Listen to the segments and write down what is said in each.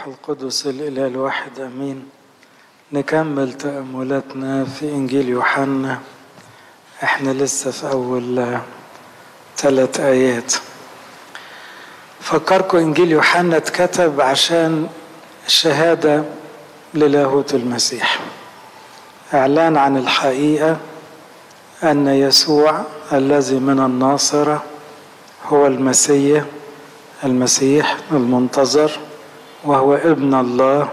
القدس الإله الواحد أمين نكمل تأملاتنا في إنجيل يوحنا احنا لسه في أول ثلاث آيات فكركم إنجيل يوحنا اتكتب عشان الشهادة للاهوت المسيح إعلان عن الحقيقة أن يسوع الذي من الناصرة هو المسيح المسيح المنتظر وهو ابن الله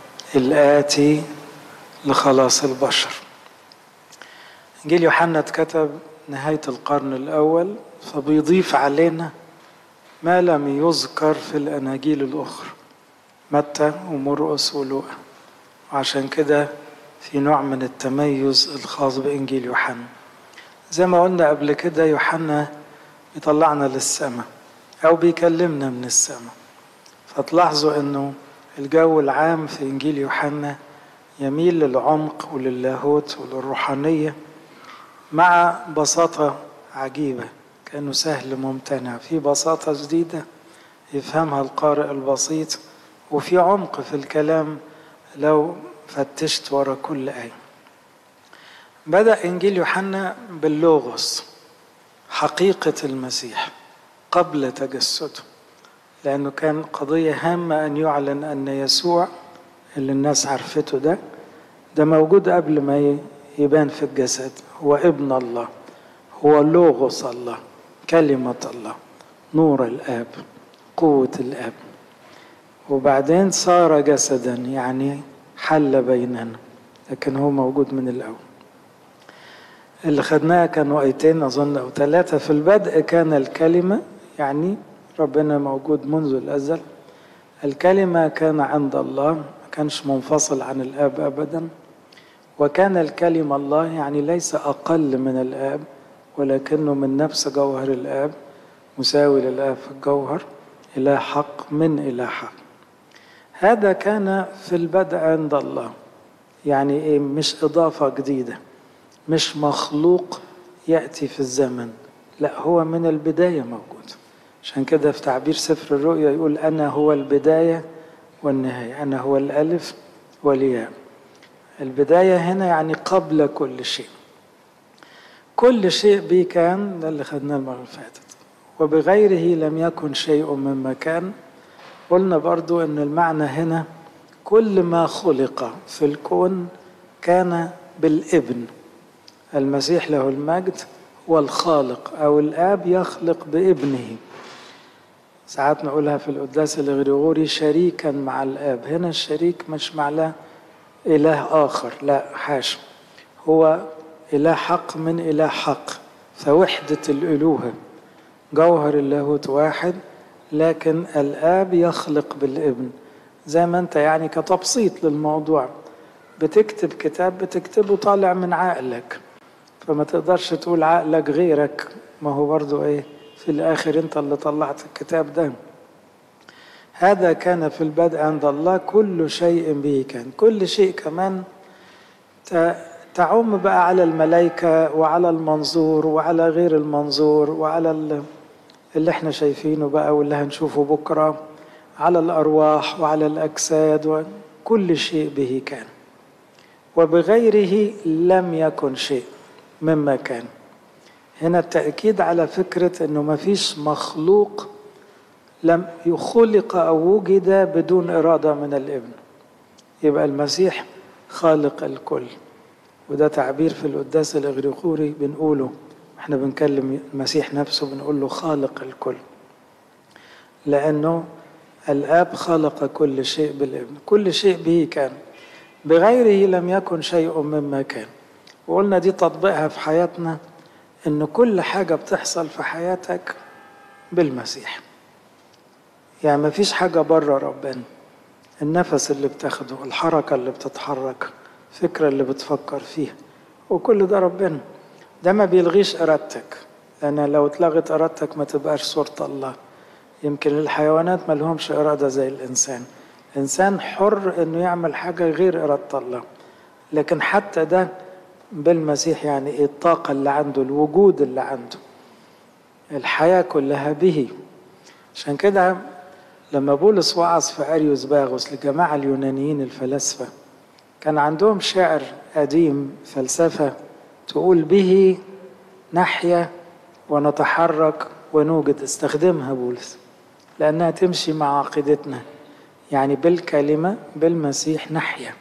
الآتي لخلاص البشر إنجيل يوحنا اتكتب نهاية القرن الأول فبيضيف علينا ما لم يذكر في الأناجيل الأخرى متى ومرقس ولوقا وعشان كده في نوع من التميز الخاص بإنجيل يوحنا زي ما قلنا قبل كده يوحنا بيطلعنا للسماء أو بيكلمنا من السماء فتلاحظوا أنه الجو العام في إنجيل يوحنا يميل للعمق وللاهوت وللروحانية مع بساطة عجيبة كأنه سهل ممتنع في بساطة جديدة يفهمها القارئ البسيط وفي عمق في الكلام لو فتشت ورا كل آية بدأ إنجيل يوحنا باللوغوس حقيقة المسيح قبل تجسده لأنه كان قضية هامة أن يعلن أن يسوع اللي الناس عرفته ده ده موجود قبل ما يبان في الجسد هو ابن الله هو لوغوس الله كلمة الله نور الآب قوة الآب وبعدين صار جسدا يعني حل بيننا لكن هو موجود من الأول اللي خدناها كانوا آيتين أظن أو ثلاثة في البدء كان الكلمة يعني ربنا موجود منذ الأزل الكلمة كان عند الله ما كانش منفصل عن الآب أبدا وكان الكلمة الله يعني ليس أقل من الآب ولكنه من نفس جوهر الآب مساوي للآب في الجوهر إله حق من إله حق هذا كان في البدء عند الله يعني إيه مش إضافة جديدة مش مخلوق يأتي في الزمن لا هو من البداية موجود عشان كده في تعبير سفر الرؤيا يقول أنا هو البداية والنهاية أنا هو الألف والياء البداية هنا يعني قبل كل شيء كل شيء به كان ده اللي خدناه المرة اللي فاتت وبغيره لم يكن شيء مما كان قلنا برضو أن المعنى هنا كل ما خلق في الكون كان بالابن المسيح له المجد هو الخالق أو الآب يخلق بابنه ساعات نقولها في القداس الغريغوري شريكا مع الآب هنا الشريك مش معناه إله آخر لا حاشا هو إله حق من إله حق فوحدة الألوهة جوهر اللاهوت واحد لكن الآب يخلق بالابن زي ما أنت يعني كتبسيط للموضوع بتكتب كتاب بتكتبه طالع من عقلك فما تقدرش تقول عقلك غيرك ما هو برضو ايه في الاخر انت اللي طلعت الكتاب ده هذا كان في البدء عند الله كل شيء به كان كل شيء كمان تعم بقى على الملائكة وعلى المنظور وعلى غير المنظور وعلى اللي احنا شايفينه بقى واللي هنشوفه بكرة على الأرواح وعلى الأجساد وكل شيء به كان وبغيره لم يكن شيء مما كان هنا التأكيد على فكرة أنه ما فيش مخلوق لم يخلق أو وجد بدون إرادة من الابن يبقى المسيح خالق الكل وده تعبير في القداس الإغريقوري بنقوله احنا بنكلم المسيح نفسه بنقول له خالق الكل لأنه الآب خلق كل شيء بالابن كل شيء به كان بغيره لم يكن شيء مما كان وقلنا دي تطبيقها في حياتنا ان كل حاجة بتحصل في حياتك بالمسيح يعني ما فيش حاجة بره ربنا النفس اللي بتاخده الحركة اللي بتتحرك الفكرة اللي بتفكر فيها وكل ده ربنا ده ما بيلغيش إرادتك لأن لو اتلغت إرادتك ما تبقاش صورة الله يمكن الحيوانات ما لهمش إرادة زي الإنسان الإنسان حر إنه يعمل حاجة غير إرادة الله لكن حتى ده بالمسيح يعني ايه الطاقة اللي عنده الوجود اللي عنده الحياة كلها به عشان كده لما بولس وعظ في أريوس باغوس لجماعة اليونانيين الفلاسفة كان عندهم شعر قديم فلسفة تقول به نحيا ونتحرك ونوجد استخدمها بولس لأنها تمشي مع عقيدتنا يعني بالكلمة بالمسيح نحيا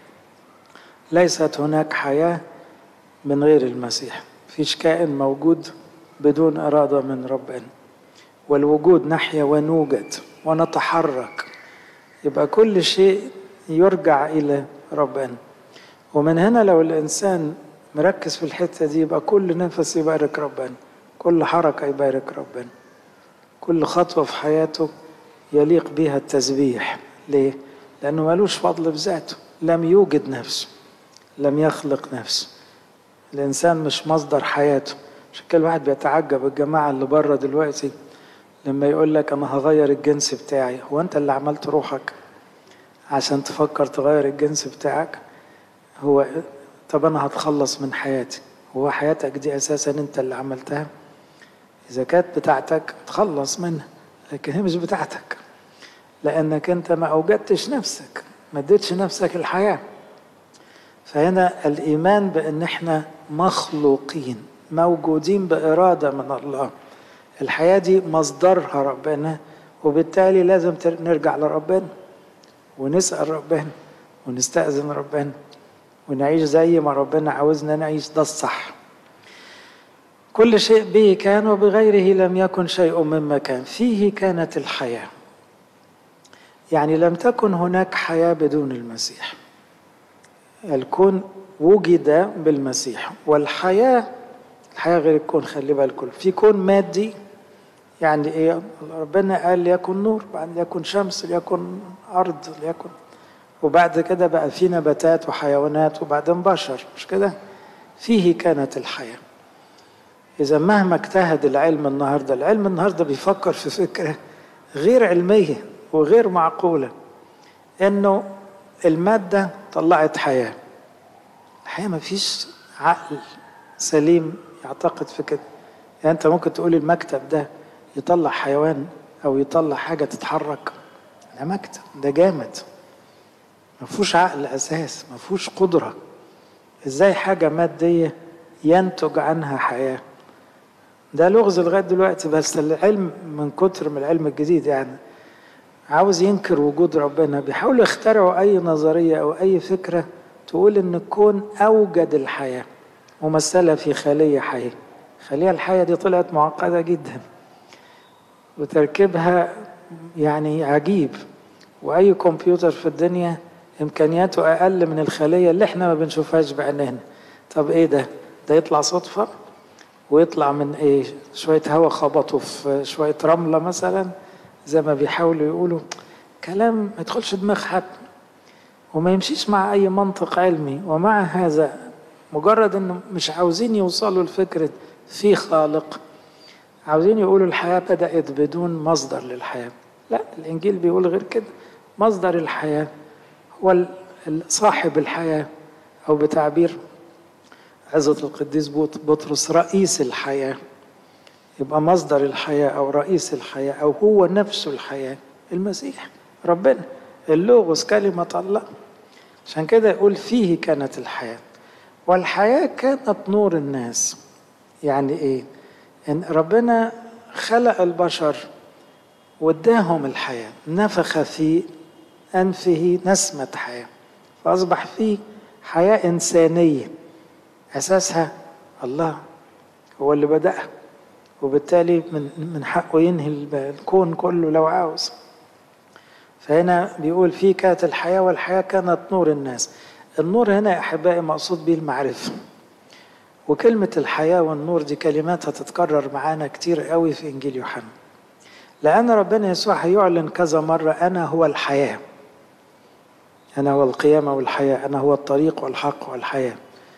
ليست هناك حياة من غير المسيح فيش كائن موجود بدون إرادة من ربنا والوجود نحيا ونوجد ونتحرك يبقى كل شيء يرجع إلى ربنا ومن هنا لو الإنسان مركز في الحتة دي يبقى كل نفس يبارك ربنا كل حركة يبارك ربنا كل خطوة في حياته يليق بها التسبيح ليه؟ لأنه ملوش فضل بذاته لم يوجد نفسه لم يخلق نفسه الإنسان مش مصدر حياته عشان كده الواحد بيتعجب الجماعة اللي بره دلوقتي لما يقول لك أنا هغير الجنس بتاعي هو أنت اللي عملت روحك عشان تفكر تغير الجنس بتاعك هو طب أنا هتخلص من حياتي هو حياتك دي أساسا أنت اللي عملتها إذا كانت بتاعتك تخلص منها لكن هي مش بتاعتك لأنك أنت ما أوجدتش نفسك ما اديتش نفسك الحياة فهنا الإيمان بأن احنا مخلوقين موجودين بإرادة من الله الحياة دي مصدرها ربنا وبالتالي لازم نرجع لربنا ونسأل ربنا ونستأذن ربنا ونعيش زي ما ربنا عاوزنا نعيش ده الصح كل شيء به كان وبغيره لم يكن شيء مما كان فيه كانت الحياة يعني لم تكن هناك حياة بدون المسيح الكون وجد بالمسيح والحياة الحياة غير الكون خلي بالكم في كون مادي يعني ايه ربنا قال ليكن نور بعد ليكن شمس ليكن أرض ليكن وبعد كده بقى في نباتات وحيوانات وبعدين بشر مش كده فيه كانت الحياة إذا مهما اجتهد العلم النهاردة العلم النهاردة بيفكر في فكرة غير علمية وغير معقولة إنه المادة طلعت حياة الحياة ما فيش عقل سليم يعتقد في كده يعني أنت ممكن تقول المكتب ده يطلع حيوان أو يطلع حاجة تتحرك ده مكتب ده جامد ما فيهوش عقل أساس ما فيهوش قدرة إزاي حاجة مادية ينتج عنها حياة ده لغز لغاية دلوقتي بس العلم من كتر من العلم الجديد يعني عاوز ينكر وجود ربنا بيحاولوا يخترعوا أي نظرية أو أي فكرة تقول إن الكون أوجد الحياة ممثلة في خلية حية الخلية الحية دي طلعت معقدة جدا وتركيبها يعني عجيب وأي كمبيوتر في الدنيا إمكانياته أقل من الخلية اللي إحنا ما بنشوفهاش بعينينا طب إيه ده؟ ده يطلع صدفة ويطلع من إيه؟ شوية هواء خبطوا في شوية رملة مثلا زي ما بيحاولوا يقولوا كلام ما يدخلش دماغ حد وما يمشيش مع أي منطق علمي ومع هذا مجرد إنه مش عاوزين يوصلوا لفكرة في خالق عاوزين يقولوا الحياة بدأت بدون مصدر للحياة لا الإنجيل بيقول غير كده مصدر الحياة هو صاحب الحياة أو بتعبير عزة القديس بطرس رئيس الحياة يبقى مصدر الحياة أو رئيس الحياة أو هو نفسه الحياة المسيح ربنا اللوغوس كلمة الله عشان كده يقول فيه كانت الحياة والحياة كانت نور الناس يعني إيه؟ إن ربنا خلق البشر واداهم الحياة نفخ في أنفه نسمة حياة فأصبح فيه حياة إنسانية أساسها الله هو اللي بدأها وبالتالي من من حقه ينهي الكون كله لو عاوز فهنا بيقول في كانت الحياة والحياة كانت نور الناس النور هنا يا أحبائي مقصود به المعرفة وكلمة الحياة والنور دي كلمات هتتكرر معانا كتير قوي في إنجيل يوحنا لأن ربنا يسوع هيعلن كذا مرة أنا هو الحياة أنا هو القيامة والحياة أنا هو الطريق والحق والحياة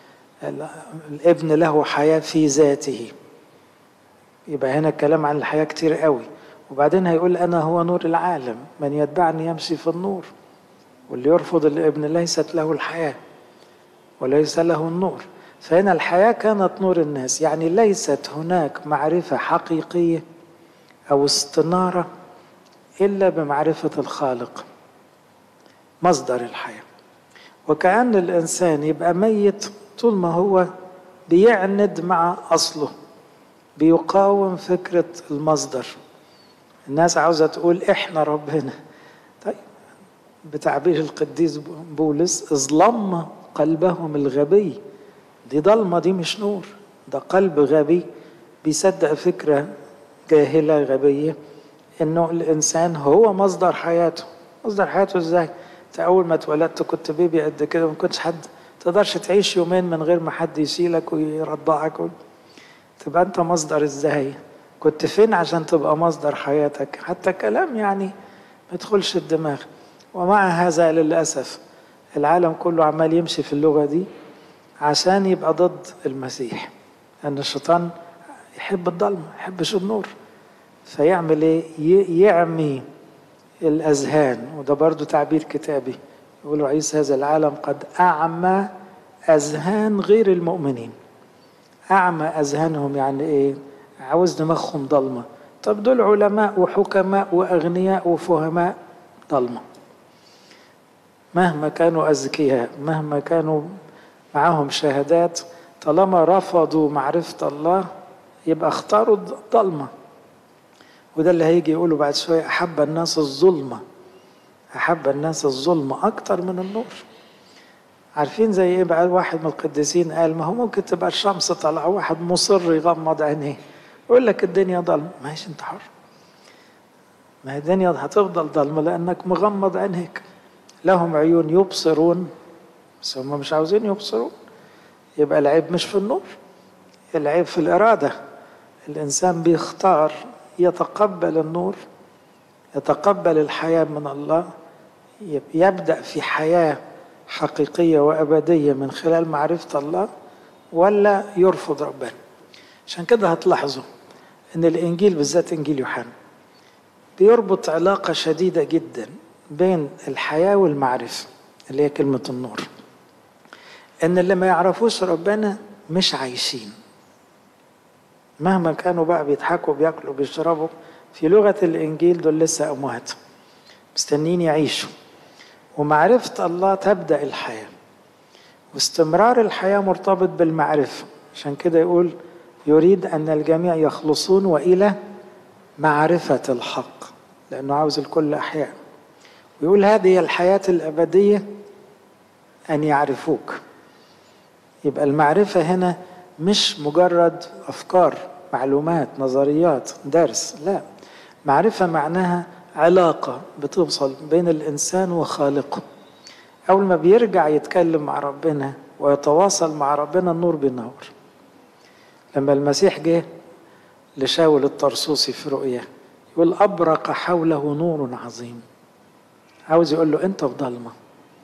الابن له حياة في ذاته يبقى هنا الكلام عن الحياة كتير قوي وبعدين هيقول أنا هو نور العالم من يتبعني يمشي في النور واللي يرفض الابن ليست له الحياة وليس له النور فهنا الحياة كانت نور الناس يعني ليست هناك معرفة حقيقية أو استنارة إلا بمعرفة الخالق مصدر الحياة وكأن الإنسان يبقى ميت طول ما هو بيعند مع أصله بيقاوم فكرة المصدر الناس عاوزة تقول إحنا ربنا طيب بتعبير القديس بولس اظلم قلبهم الغبي دي ضلمة دي مش نور ده قلب غبي بيصدق فكرة جاهلة غبية انه الانسان هو مصدر حياته مصدر حياته ازاي انت اول ما اتولدت كنت بيبي قد كده ما كنتش حد تقدرش تعيش يومين من غير ما حد يشيلك ويرضعك و... تبقى انت مصدر ازاي كنت فين عشان تبقى مصدر حياتك حتى كلام يعني ما يدخلش الدماغ ومع هذا للأسف العالم كله عمال يمشي في اللغة دي عشان يبقى ضد المسيح أن الشيطان يحب الضلمة ما يحبش النور فيعمل ايه يعمي الأذهان وده برضو تعبير كتابي يقول رئيس هذا العالم قد أعمى أذهان غير المؤمنين أعمى أذهانهم يعني إيه عاوز دماغهم ضلمة طب دول علماء وحكماء وأغنياء وفهماء ضلمة مهما كانوا أذكياء مهما كانوا معاهم شهادات طالما رفضوا معرفة الله يبقى اختاروا الضلمة وده اللي هيجي يقوله بعد شوية أحب الناس الظلمة أحب الناس الظلمة أكتر من النور عارفين زي ايه بقى واحد من القديسين قال ما هو ممكن تبقى الشمس طالعة واحد مصر يغمض عينيه يقول لك الدنيا ضلمة ماشي انت حر ما هي الدنيا هتفضل ضلمة لأنك مغمض عينيك لهم عيون يبصرون بس هم مش عاوزين يبصرون يبقى العيب مش في النور العيب في الإرادة الإنسان بيختار يتقبل النور يتقبل الحياة من الله يبدأ في حياة حقيقية وأبدية من خلال معرفة الله ولا يرفض ربنا عشان كده هتلاحظوا ان الانجيل بالذات انجيل يوحنا بيربط علاقة شديدة جدا بين الحياة والمعرفة اللي هي كلمة النور ان اللي ما يعرفوش ربنا مش عايشين مهما كانوا بقى بيضحكوا بياكلوا بيشربوا في لغة الإنجيل دول لسه أموات مستنين يعيشوا ومعرفة الله تبدأ الحياة واستمرار الحياة مرتبط بالمعرفة عشان كده يقول يريد أن الجميع يخلصون وإلى معرفة الحق لأنه عاوز الكل أحياء ويقول هذه الحياة الأبدية أن يعرفوك يبقى المعرفة هنا مش مجرد أفكار معلومات نظريات درس لا معرفة معناها علاقة بتوصل بين الإنسان وخالقه أول ما بيرجع يتكلم مع ربنا ويتواصل مع ربنا النور بينور لما المسيح جه لشاول الطرسوسي في رؤيا يقول أبرق حوله نور عظيم عاوز يقول له أنت في ضلمة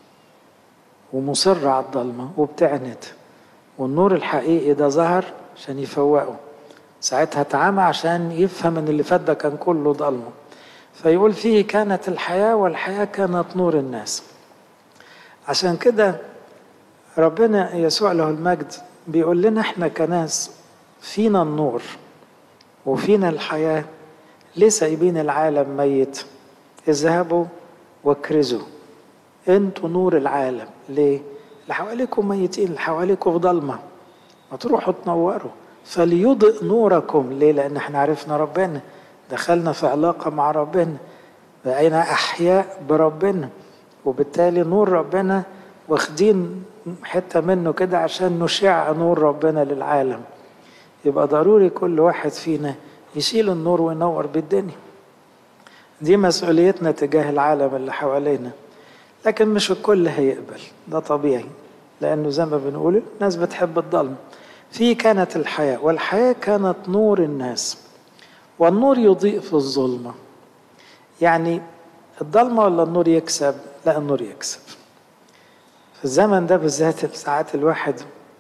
ومصر على الضلمة وبتعند والنور الحقيقي ده ظهر عشان يفوقه ساعتها اتعمى عشان يفهم ان اللي فات ده كان كله ضلمه فيقول فيه كانت الحياة والحياة كانت نور الناس عشان كده ربنا يسوع له المجد بيقول لنا احنا كناس فينا النور وفينا الحياة ليه سايبين العالم ميت اذهبوا واكرزوا انتوا نور العالم ليه اللي حواليكم ميتين اللي حواليكم في ضلمة ما تروحوا تنوروا فليضئ نوركم ليه لان احنا عرفنا ربنا دخلنا في علاقة مع ربنا بقينا أحياء بربنا وبالتالي نور ربنا واخدين حتة منه كده عشان نشع نور ربنا للعالم يبقى ضروري كل واحد فينا يشيل النور وينور بالدنيا دي مسؤوليتنا تجاه العالم اللي حوالينا لكن مش الكل هيقبل ده طبيعي لأنه زي ما بنقول الناس بتحب الظلم في كانت الحياة والحياة كانت نور الناس والنور يضيء في الظلمة يعني الضلمة ولا النور يكسب لا النور يكسب في الزمن ده بالذات ساعات الواحد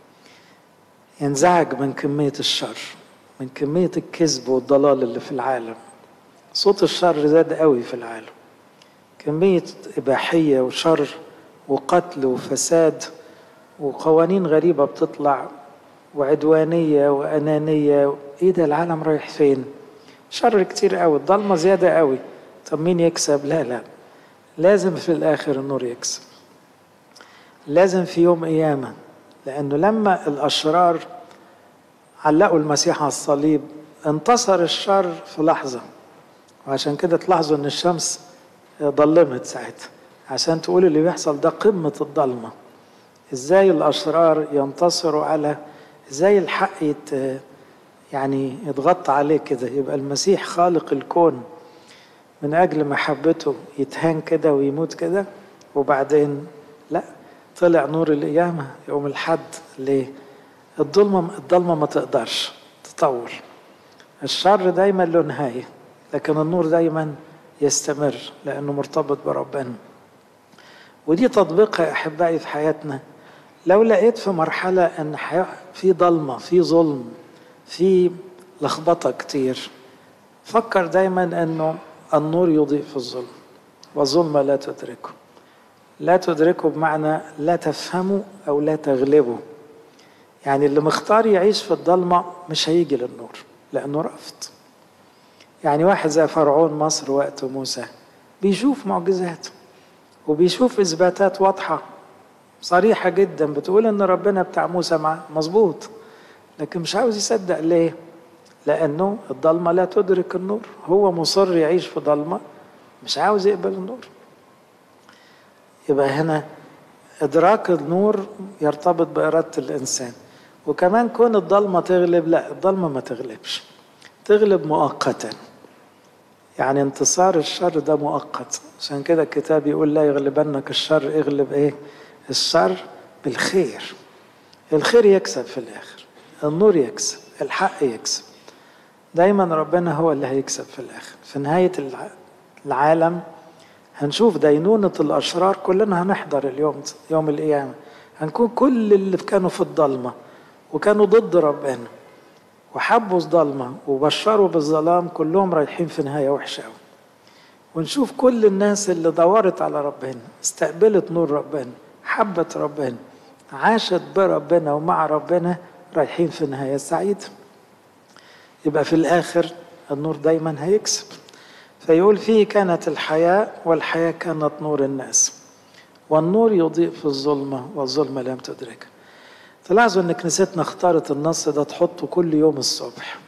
ينزعج من كمية الشر من كمية الكذب والضلال اللي في العالم صوت الشر زاد قوي في العالم كمية إباحية وشر وقتل وفساد وقوانين غريبة بتطلع وعدوانية وأنانية إيه ده العالم رايح فين؟ شر كتير قوي الضلمة زيادة قوي طب مين يكسب لا لا لازم في الآخر النور يكسب لازم في يوم قيامة لأنه لما الأشرار علقوا المسيح على الصليب انتصر الشر في لحظة وعشان كده تلاحظوا ان الشمس ضلمت ساعتها عشان تقول اللي بيحصل ده قمة الضلمة ازاي الاشرار ينتصروا على ازاي الحق يت يعني يتغطى عليه كده يبقى المسيح خالق الكون من اجل محبته يتهان كده ويموت كده وبعدين لا طلع نور القيامة يوم الحد ليه الظلمة الضلمة ما تقدرش تطول الشر دايما له نهاية لكن النور دايما يستمر لأنه مرتبط بربنا ودي تطبيقها يا أحبائي في حياتنا لو لقيت في مرحلة أن في ضلمة في ظلم في لخبطة كتير فكر دايما أنه النور يضيء في الظلم والظلمة لا تدركه لا تدركه بمعنى لا تفهمه أو لا تغلبه يعني اللي مختار يعيش في الضلمة مش هيجي للنور لأنه رفض يعني واحد زي فرعون مصر وقت موسى بيشوف معجزات وبيشوف إثباتات واضحة صريحة جدا بتقول إن ربنا بتاع موسى معاه مظبوط لكن مش عاوز يصدق ليه؟ لأنه الضلمة لا تدرك النور هو مصر يعيش في ضلمة مش عاوز يقبل النور يبقى هنا إدراك النور يرتبط بإرادة الإنسان وكمان كون الضلمة تغلب لا الضلمة ما تغلبش تغلب مؤقتا يعني انتصار الشر ده مؤقت عشان كده الكتاب يقول لا يغلبنك الشر اغلب ايه الشر بالخير الخير يكسب في الاخر النور يكسب الحق يكسب دايما ربنا هو اللي هيكسب في الاخر في نهاية العالم هنشوف دينونة الأشرار كلنا هنحضر اليوم يوم القيامة هنكون كل اللي كانوا في الضلمة وكانوا ضد ربنا وحبوا الظلمة وبشروا بالظلام كلهم رايحين في نهاية وحشة أوي ونشوف كل الناس اللي دورت على ربنا استقبلت نور ربنا حبت ربنا عاشت بربنا ومع ربنا رايحين في نهاية سعيدة يبقى في الآخر النور دايما هيكسب فيقول فيه كانت الحياة والحياة كانت نور الناس والنور يضيء في الظلمة والظلمة لم تدركه تلاحظوا ان كنيستنا اختارت النص ده تحطه كل يوم الصبح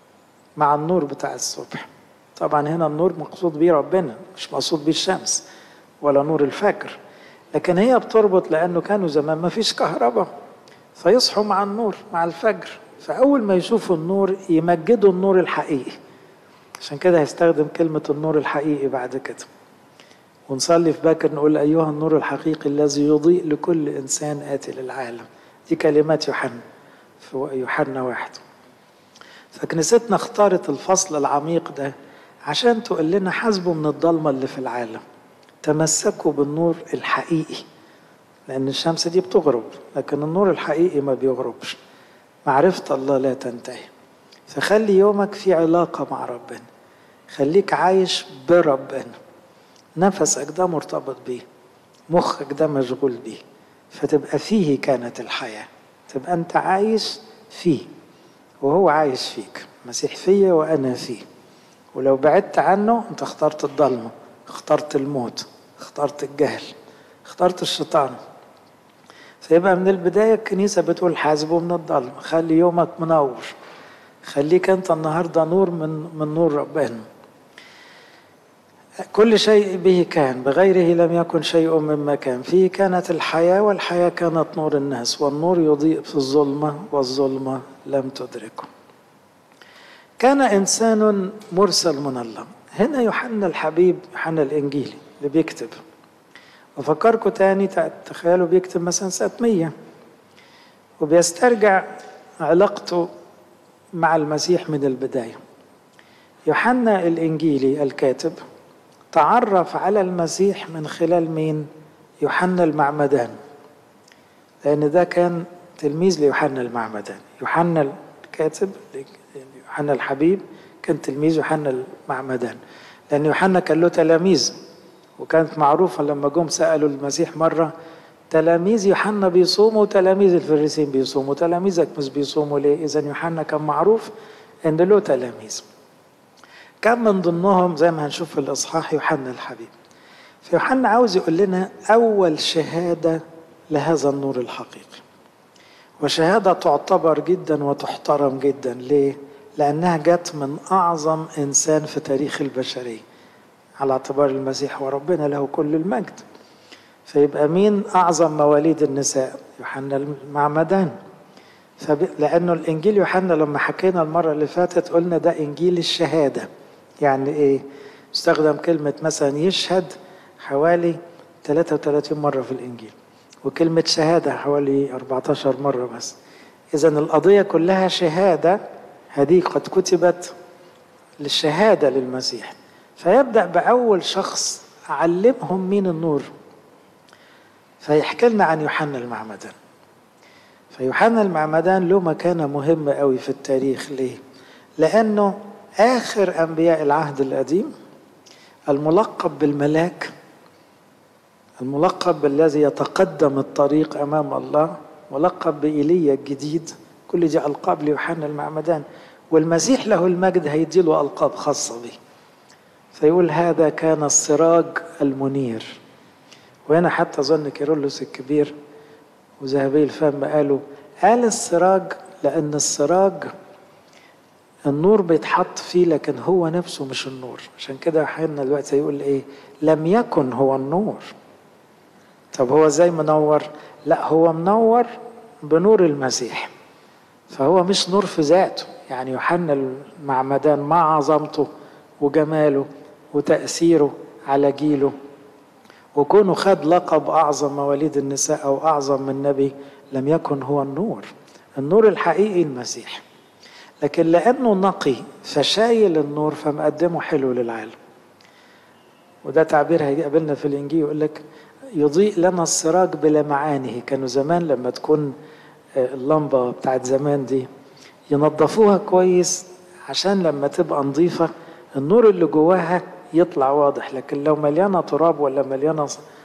مع النور بتاع الصبح طبعا هنا النور مقصود بيه ربنا مش مقصود بيه الشمس ولا نور الفجر لكن هي بتربط لانه كانوا زمان ما فيش كهرباء فيصحوا مع النور مع الفجر فاول ما يشوفوا النور يمجدوا النور الحقيقي عشان كده هيستخدم كلمة النور الحقيقي بعد كده ونصلي في باكر نقول أيها النور الحقيقي الذي يضيء لكل إنسان آتي للعالم دي كلمات يوحنا في يوحنا واحد فكنيستنا اختارت الفصل العميق ده عشان تقول لنا حاسبوا من الضلمة اللي في العالم تمسكوا بالنور الحقيقي لأن الشمس دي بتغرب لكن النور الحقيقي ما بيغربش معرفة الله لا تنتهي فخلي يومك في علاقة مع ربنا خليك عايش بربنا نفسك ده مرتبط بيه مخك ده مشغول بيه فتبقى فيه كانت الحياة تبقى أنت عايش فيه وهو عايش فيك مسيح فيا وأنا فيه ولو بعدت عنه أنت اخترت الضلمة اخترت الموت اخترت الجهل اخترت الشيطان فيبقى من البداية الكنيسة بتقول حاسبه من الضلمة خلي يومك منور خليك أنت النهاردة نور من من نور ربنا كل شيء به كان بغيره لم يكن شيء مما كان فيه كانت الحياة والحياة كانت نور الناس والنور يضيء في الظلمة والظلمة لم تدركه كان إنسان مرسل من الله هنا يوحنا الحبيب يوحنا الإنجيلي اللي بيكتب وفكركم تاني تخيلوا بيكتب مثلا سنة مية وبيسترجع علاقته مع المسيح من البداية يوحنا الإنجيلي الكاتب تعرف على المسيح من خلال مين؟ يوحنا المعمدان لأن ده كان تلميذ ليوحنا المعمدان يوحنا الكاتب يوحنا الحبيب كان تلميذ يوحنا المعمدان لأن يوحنا كان له تلاميذ وكانت معروفة لما جم سألوا المسيح مرة تلاميذ يوحنا بيصوموا وتلاميذ الفريسين بيصوموا تلاميذك مش بيصوموا ليه إذا يوحنا كان معروف إن له تلاميذ كان من ضمنهم زي ما هنشوف في الإصحاح يوحنا الحبيب فيوحنا عاوز يقول لنا أول شهادة لهذا النور الحقيقي وشهادة تعتبر جدا وتحترم جدا ليه؟ لأنها جت من أعظم إنسان في تاريخ البشرية على اعتبار المسيح وربنا له كل المجد فيبقى مين أعظم مواليد النساء يوحنا المعمدان فب... لأنه الإنجيل يوحنا لما حكينا المرة اللي فاتت قلنا ده إنجيل الشهادة يعني إيه استخدم كلمة مثلا يشهد حوالي 33 مرة في الإنجيل وكلمة شهادة حوالي 14 مرة بس إذا القضية كلها شهادة هذه قد كتبت للشهادة للمسيح فيبدأ بأول شخص علمهم مين النور فيحكي لنا عن يوحنا المعمدان فيوحنا المعمدان له مكانة مهمة قوي في التاريخ ليه؟ لأنه آخر أنبياء العهد القديم الملقب بالملاك الملقب بالذي يتقدم الطريق أمام الله ملقب بإيليا الجديد كل دي ألقاب ليوحنا المعمدان والمسيح له المجد هيدي له ألقاب خاصة به فيقول هذا كان السراج المنير وهنا حتى ظن كيرلس الكبير وذهبي الفم قالوا قال السراج لأن السراج النور بيتحط فيه لكن هو نفسه مش النور عشان كده حنا دلوقتي يقول ايه لم يكن هو النور طب هو ازاي منور لا هو منور بنور المسيح فهو مش نور في ذاته يعني يوحنا المعمدان مع عظمته وجماله وتأثيره على جيله وكونه خد لقب أعظم مواليد النساء أو أعظم من نبي لم يكن هو النور النور الحقيقي المسيح لكن لأنه نقي فشايل النور فمقدمه حلو للعالم وده تعبير هيقابلنا في الإنجيل يقول لك يضيء لنا السراج بلمعانه كانوا زمان لما تكون اللمبة بتاعت زمان دي ينظفوها كويس عشان لما تبقى نظيفة النور اللي جواها يطلع واضح لكن لو مليانة تراب ولا مليانة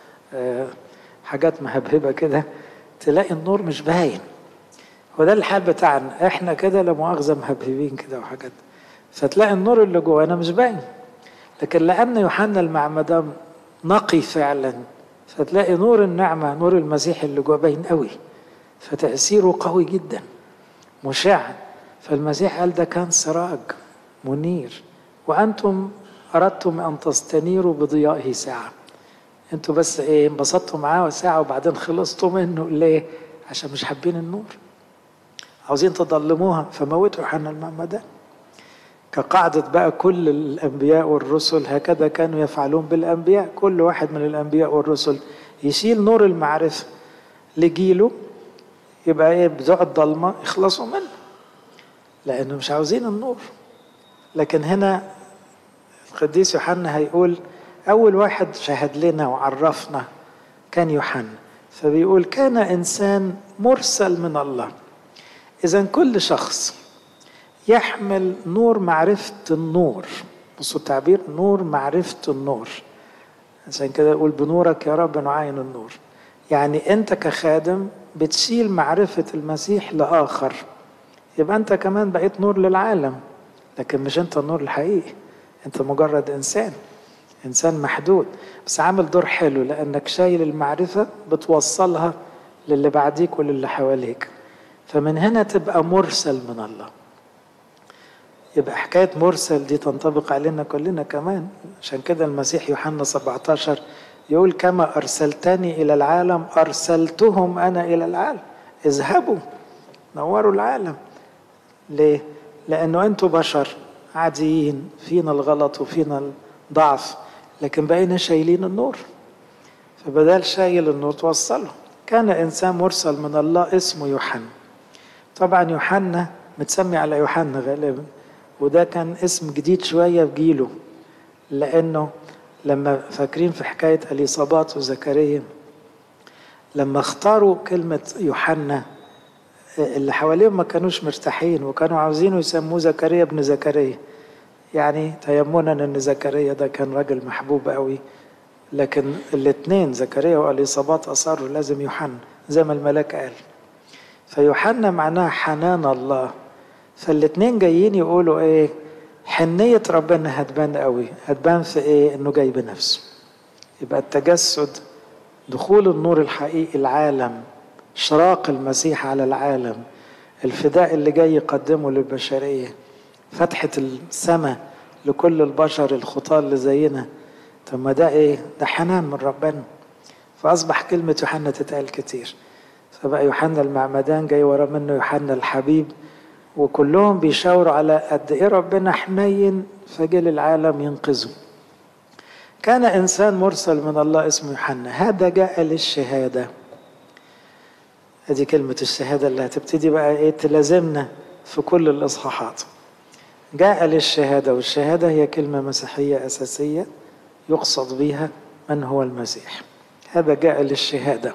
حاجات مهبهبة كده تلاقي النور مش باين وده الحال بتاعنا احنا كده لا مؤاخذة مهبهبين كده وحاجات فتلاقي النور اللي جوانا مش باين لكن لأن يوحنا المعمدان نقي فعلا فتلاقي نور النعمة نور المسيح اللي جواه باين قوي فتأثيره قوي جدا مشع فالمسيح قال ده كان سراج منير وأنتم أردتم أن تستنيروا بضيائه ساعة أنتوا بس إيه انبسطتوا معاه ساعة وبعدين خلصتوا منه ليه؟ عشان مش حابين النور عاوزين تضلموها فموتوا يوحنا المعمدان كقاعدة بقى كل الأنبياء والرسل هكذا كانوا يفعلون بالأنبياء كل واحد من الأنبياء والرسل يشيل نور المعرفة لجيله يبقى ايه بتوع الضلمة يخلصوا منه لأنه مش عاوزين النور لكن هنا القديس يوحنا هيقول أول واحد شهد لنا وعرفنا كان يوحنا فبيقول كان إنسان مرسل من الله إذا كل شخص يحمل نور معرفة النور بصوا التعبير نور معرفة النور عشان كده يقول بنورك يا رب نعاين النور يعني أنت كخادم بتشيل معرفة المسيح لآخر يبقى أنت كمان بقيت نور للعالم لكن مش أنت النور الحقيقي أنت مجرد إنسان إنسان محدود بس عامل دور حلو لأنك شايل المعرفة بتوصلها للي بعديك وللي حواليك فمن هنا تبقى مرسل من الله يبقى حكاية مرسل دي تنطبق علينا كلنا كمان عشان كده المسيح يوحنا 17 يقول كما أرسلتني إلى العالم أرسلتهم أنا إلى العالم اذهبوا نوروا العالم ليه؟ لأنه أنتوا بشر عاديين فينا الغلط وفينا الضعف لكن بقينا شايلين النور فبدال شايل النور توصله كان إنسان مرسل من الله اسمه يوحنا طبعا يوحنا متسمي على يوحنا غالبا وده كان اسم جديد شوية في جيله لأنه لما فاكرين في حكاية اليصابات وزكريا لما اختاروا كلمة يوحنا اللي حواليهم ما كانوش مرتاحين وكانوا عاوزينه يسموه زكريا ابن زكريا يعني تيمنا ان زكريا ده كان راجل محبوب قوي لكن الاثنين زكريا واليصابات اصروا لازم يوحنا زي ما الملاك قال فيوحنا معناها حنان الله فالاثنين جايين يقولوا ايه حنية ربنا هتبان قوي هتبان في ايه انه جاي بنفسه يبقى التجسد دخول النور الحقيقي العالم اشراق المسيح على العالم الفداء اللي جاي يقدمه للبشرية فتحة السماء لكل البشر الخطاة اللي زينا طب ما ده ايه ده حنان من ربنا فأصبح كلمة يوحنا تتقال كتير فبقى يوحنا المعمدان جاي ورا منه يوحنا الحبيب وكلهم بيشاوروا على قد ايه ربنا حنين فجه للعالم ينقذه كان انسان مرسل من الله اسمه يوحنا هذا جاء للشهاده ادي كلمه الشهاده اللي هتبتدي بقى ايه تلازمنا في كل الاصحاحات جاء للشهاده والشهاده هي كلمه مسيحيه اساسيه يقصد بها من هو المسيح هذا جاء للشهاده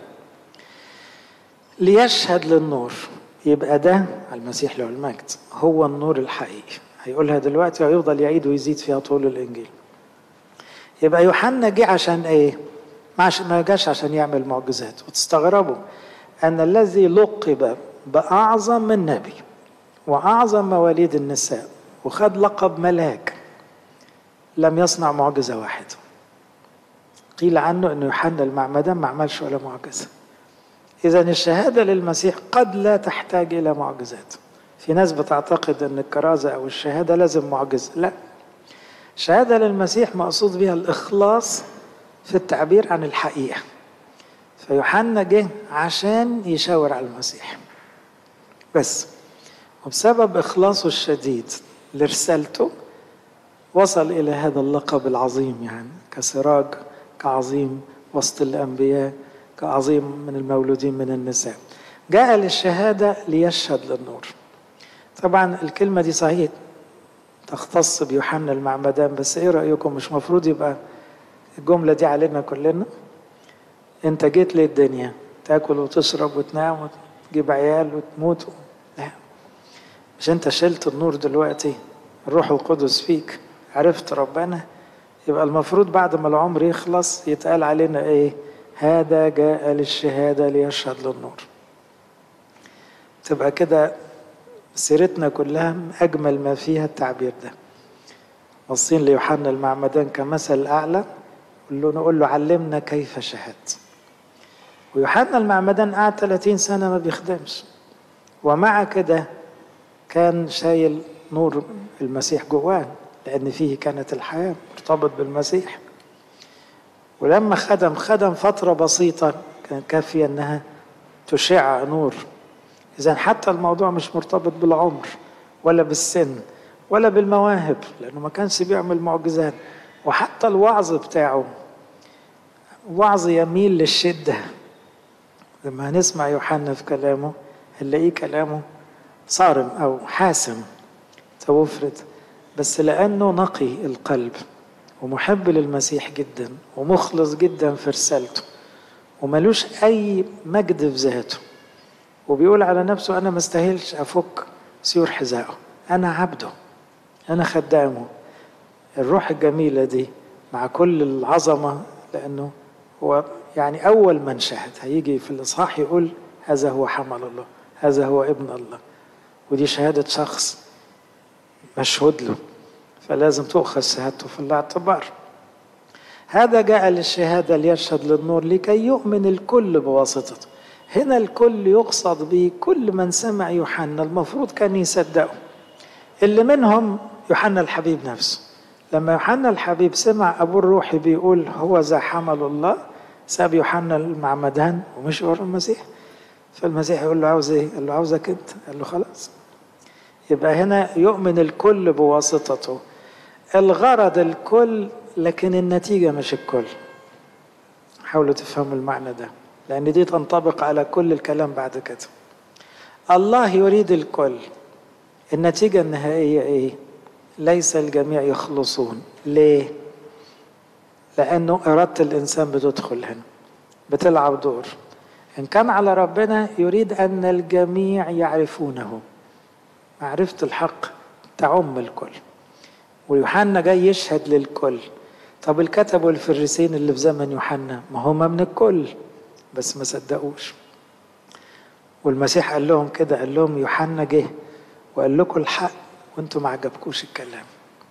ليشهد للنور يبقى ده المسيح له المجد هو النور الحقيقي هيقولها دلوقتي ويفضل يعيد ويزيد فيها طول الانجيل يبقى يوحنا جه عشان ايه ما جاش عشان يعمل معجزات وتستغربوا ان الذي لقب باعظم من نبي واعظم مواليد النساء وخد لقب ملاك لم يصنع معجزه واحده قيل عنه انه يوحنا المعمدان ما عملش ولا معجزه إذا الشهادة للمسيح قد لا تحتاج إلى معجزات. في ناس بتعتقد أن الكرازة أو الشهادة لازم معجزة، لا. الشهادة للمسيح مقصود بها الإخلاص في التعبير عن الحقيقة. فيوحنا جه عشان يشاور على المسيح. بس. وبسبب إخلاصه الشديد لرسالته وصل إلى هذا اللقب العظيم يعني كسراج كعظيم وسط الأنبياء كعظيم من المولودين من النساء جاء للشهادة ليشهد للنور طبعا الكلمة دي صحيح تختص بيوحنا المعمدان بس ايه رأيكم مش مفروض يبقى الجملة دي علينا كلنا انت جيت للدنيا تاكل وتشرب وتنام وتجيب عيال وتموت لا مش انت شلت النور دلوقتي الروح القدس فيك عرفت ربنا يبقى المفروض بعد ما العمر يخلص يتقال علينا ايه هذا جاء للشهادة ليشهد للنور تبقى كده سيرتنا كلها أجمل ما فيها التعبير ده وصين ليوحنا المعمدان كمثل أعلى نقول له علمنا كيف شهدت ويوحنا المعمدان قعد 30 سنة ما بيخدمش ومع كده كان شايل نور المسيح جواه لأن فيه كانت الحياة مرتبط بالمسيح ولما خدم خدم فترة بسيطة كان كافية انها تشع نور اذا حتى الموضوع مش مرتبط بالعمر ولا بالسن ولا بالمواهب لانه ما كانش بيعمل معجزات وحتى الوعظ بتاعه وعظ يميل للشدة لما هنسمع يوحنا في كلامه هنلاقيه كلامه صارم او حاسم توفرد بس لانه نقي القلب ومحب للمسيح جدا ومخلص جدا في رسالته وملوش اي مجد في ذاته وبيقول على نفسه انا ما استاهلش افك سيور حذائه انا عبده انا خدامه الروح الجميله دي مع كل العظمه لانه هو يعني اول من شهد هيجي في الاصحاح يقول هذا هو حمل الله هذا هو ابن الله ودي شهاده شخص مشهود له فلازم تؤخذ شهادته في الاعتبار هذا جاء للشهادة ليشهد للنور لكي يؤمن الكل بواسطته هنا الكل يقصد به كل من سمع يوحنا المفروض كان يصدقه اللي منهم يوحنا الحبيب نفسه لما يوحنا الحبيب سمع أبو الروحي بيقول هو ذا حمل الله ساب يوحنا المعمدان ومش ورا المسيح فالمسيح يقول له عاوز ايه؟ قال له عاوزك انت قال له خلاص يبقى هنا يؤمن الكل بواسطته الغرض الكل لكن النتيجة مش الكل حاولوا تفهموا المعنى ده لأن دي تنطبق على كل الكلام بعد كده الله يريد الكل النتيجة النهائية إيه؟ ليس الجميع يخلصون ليه؟ لأنه إرادة الإنسان بتدخل هنا بتلعب دور إن كان على ربنا يريد أن الجميع يعرفونه معرفة الحق تعم الكل ويوحنا جاي يشهد للكل طب الكتب والفريسين اللي في زمن يوحنا ما هما من الكل بس ما صدقوش والمسيح قال لهم كده قال لهم يوحنا جه وقال لكم الحق وانتم ما عجبكوش الكلام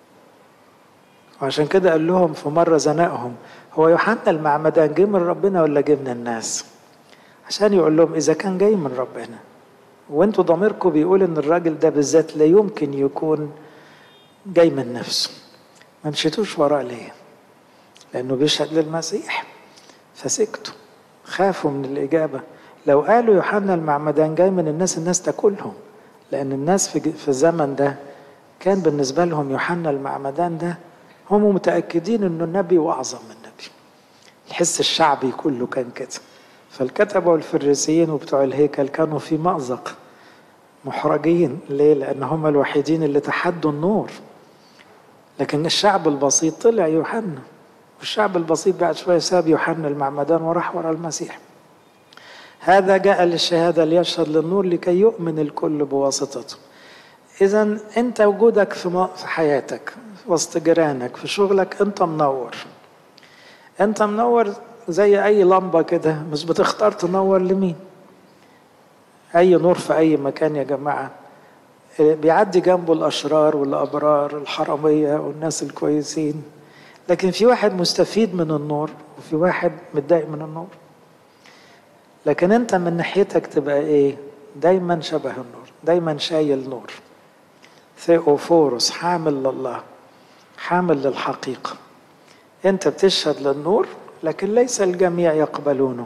وعشان كده قال لهم في مرة زنقهم هو يوحنا المعمدان جه من ربنا ولا جه من الناس عشان يقول لهم إذا كان جاي من ربنا وانتوا ضميركم بيقول ان الراجل ده بالذات لا يمكن يكون جاي من نفسه ما مشيتوش وراه ليه لانه بيشهد للمسيح فسكتوا خافوا من الاجابه لو قالوا يوحنا المعمدان جاي من الناس الناس تاكلهم لان الناس في في الزمن ده كان بالنسبه لهم يوحنا المعمدان ده هم متاكدين انه النبي واعظم من النبي الحس الشعبي كله كان كده فالكتبة والفريسيين وبتوع الهيكل كانوا في مأزق محرجين ليه؟ لأن هم الوحيدين اللي تحدوا النور لكن الشعب البسيط طلع يوحنا والشعب البسيط بعد شوية ساب يوحنا المعمدان وراح ورا المسيح هذا جاء للشهادة ليشهد للنور لكي يؤمن الكل بواسطته إذا أنت وجودك في في حياتك وسط جيرانك في شغلك أنت منور أنت منور زي اي لمبة كده مش بتختار تنور لمين اي نور في اي مكان يا جماعة بيعدي جنبه الاشرار والابرار الحرامية والناس الكويسين لكن في واحد مستفيد من النور وفي واحد متضايق من النور لكن انت من ناحيتك تبقى ايه دايما شبه النور دايما شايل نور ثيوفورس حامل لله حامل للحقيقة انت بتشهد للنور لكن ليس الجميع يقبلونه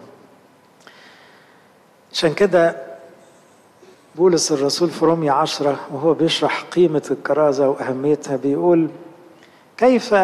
عشان كده بولس الرسول في رومية عشرة وهو بيشرح قيمة الكرازة وأهميتها بيقول كيف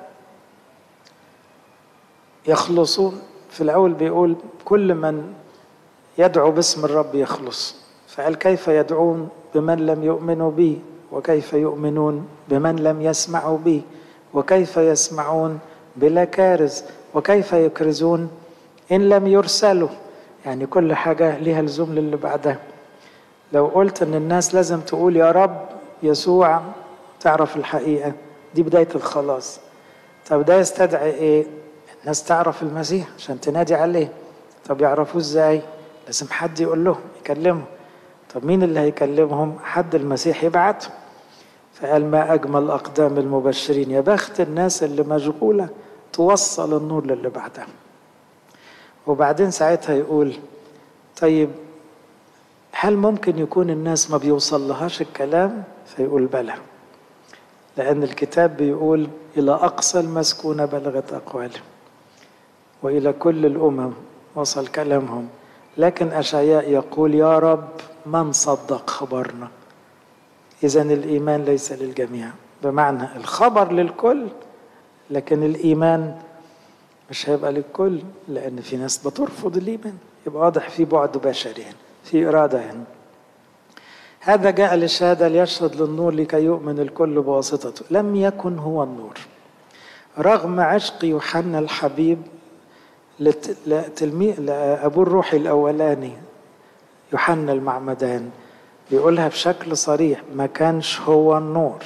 يخلصون في الأول بيقول كل من يدعو باسم الرب يخلص فقال كيف يدعون بمن لم يؤمنوا بي وكيف يؤمنون بمن لم يسمعوا بي وكيف يسمعون بلا كارز وكيف يكرزون إن لم يرسلوا يعني كل حاجة لها لزوم للي بعدها لو قلت إن الناس لازم تقول يا رب يسوع تعرف الحقيقة دي بداية الخلاص طب ده يستدعي إيه؟ الناس تعرف المسيح عشان تنادي عليه طب يعرفوه إزاي؟ لازم حد يقول لهم يكلمهم طب مين اللي هيكلمهم؟ حد المسيح يبعته فقال ما أجمل أقدام المبشرين يا بخت الناس اللي مشغولة توصل النور للي بعدها وبعدين ساعتها يقول طيب هل ممكن يكون الناس ما بيوصل لهاش الكلام فيقول بلى لأن الكتاب بيقول إلى أقصى المسكونة بلغت أقوالهم وإلى كل الأمم وصل كلامهم لكن أشعياء يقول يا رب من صدق خبرنا إذا الإيمان ليس للجميع بمعنى الخبر للكل لكن الإيمان مش هيبقى للكل لأن في ناس بترفض الإيمان يبقى واضح في بعد بشري يعني في إرادة يعني هذا جاء للشهادة ليشهد للنور لكي يؤمن الكل بواسطته لم يكن هو النور رغم عشق يوحنا الحبيب لتلميذ لأبوه الروحي الأولاني يوحنا المعمدان بيقولها بشكل صريح ما كانش هو النور